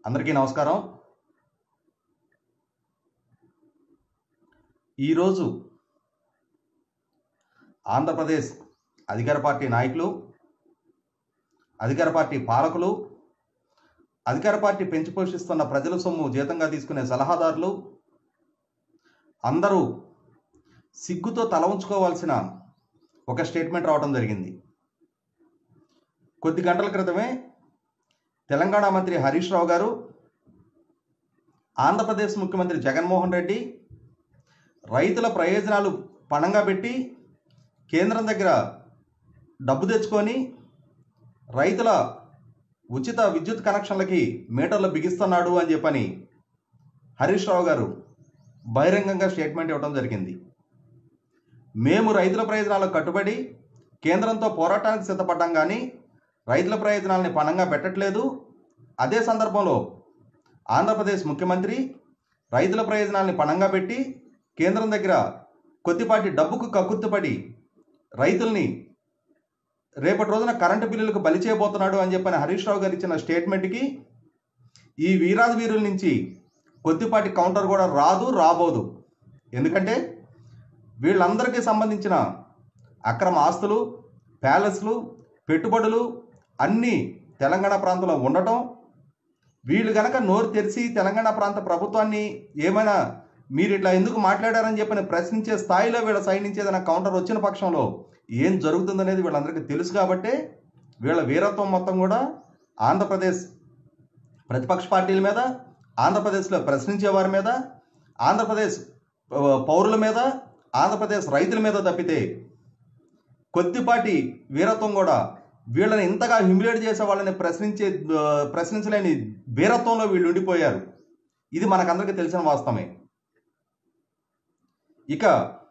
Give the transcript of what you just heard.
అందరికీ నమస్కారం ఈరోజు ఆంధ్రప్రదేశ్ అధికార పార్టీ నాయకులు అధికార పార్టీ పాలకులు అధికార పార్టీ పెంచి పోషిస్తున్న ప్రజల సొమ్ము జీతంగా తీసుకునే సలహాదారులు అందరూ సిగ్గుతో తల ఉంచుకోవాల్సిన ఒక స్టేట్మెంట్ రావడం జరిగింది కొద్ది గంటల క్రితమే తెలంగాణ మంత్రి హరీష్ రావు గారు ఆంధ్రప్రదేశ్ ముఖ్యమంత్రి జగన్మోహన్ రెడ్డి రైతుల ప్రయోజనాలు పణంగా పెట్టి కేంద్రం దగ్గర డబ్బు తెచ్చుకొని రైతుల ఉచిత విద్యుత్ కనెక్షన్లకి మీటర్లు బిగిస్తున్నాడు అని చెప్పని హరీష్ రావు గారు బహిరంగంగా స్టేట్మెంట్ ఇవ్వడం జరిగింది మేము రైతుల ప్రయోజనాలకు కట్టుబడి కేంద్రంతో పోరాటానికి సిద్ధపడ్డాం కానీ రైతుల ప్రయోజనాలని పణంగా పెట్టట్లేదు అదే సందర్భంలో ఆంధ్రప్రదేశ్ ముఖ్యమంత్రి రైతుల ప్రయోజనాలని పణంగా పెట్టి కేంద్రం దగ్గర కొద్దిపాటి డబ్బుకు కక్కుర్తిపడి రైతుల్ని రేపటి రోజున కరెంటు బిల్లులకు బలి చేయబోతున్నాడు అని చెప్పని హరీష్ రావు గారు ఇచ్చిన స్టేట్మెంట్కి ఈ వీరాది వీరుల నుంచి కొద్దిపాటి కౌంటర్ కూడా రాదు రాబోదు ఎందుకంటే వీళ్ళందరికీ సంబంధించిన అక్రమ ఆస్తులు ప్యాలెస్లు పెట్టుబడులు అన్నీ తెలంగాణ ప్రాంతంలో ఉండటం వీళ్ళు గనక నోరు తెరిచి తెలంగాణ ప్రాంత ప్రభుత్వాన్ని ఏమైనా మీరు ఇట్లా ఎందుకు మాట్లాడారని చెప్పని ప్రశ్నించే స్థాయిలో వీళ్ళ సైడ్ నుంచి ఏదైనా కౌంటర్ వచ్చిన పక్షంలో ఏం జరుగుతుందనేది వీళ్ళందరికీ తెలుసు కాబట్టే వీళ్ళ వీరత్వం మొత్తం కూడా ఆంధ్రప్రదేశ్ ప్రతిపక్ష పార్టీల మీద ఆంధ్రప్రదేశ్లో ప్రశ్నించే వారి మీద ఆంధ్రప్రదేశ్ ఆ, పౌరుల మీద ఆంధ్రప్రదేశ్ రైతుల మీద తప్పితే కొద్దిపాటి వీరత్వం కూడా వీళ్ళని ఇంతగా హ్యూమిలేట్ చేసే వాళ్ళని ప్రశ్నించే ఆ, ప్రశ్నించలేని వీరత్వంలో వీళ్ళు ఉండిపోయారు ఇది మనకందరికీ తెలిసిన వాస్తవమే ఇక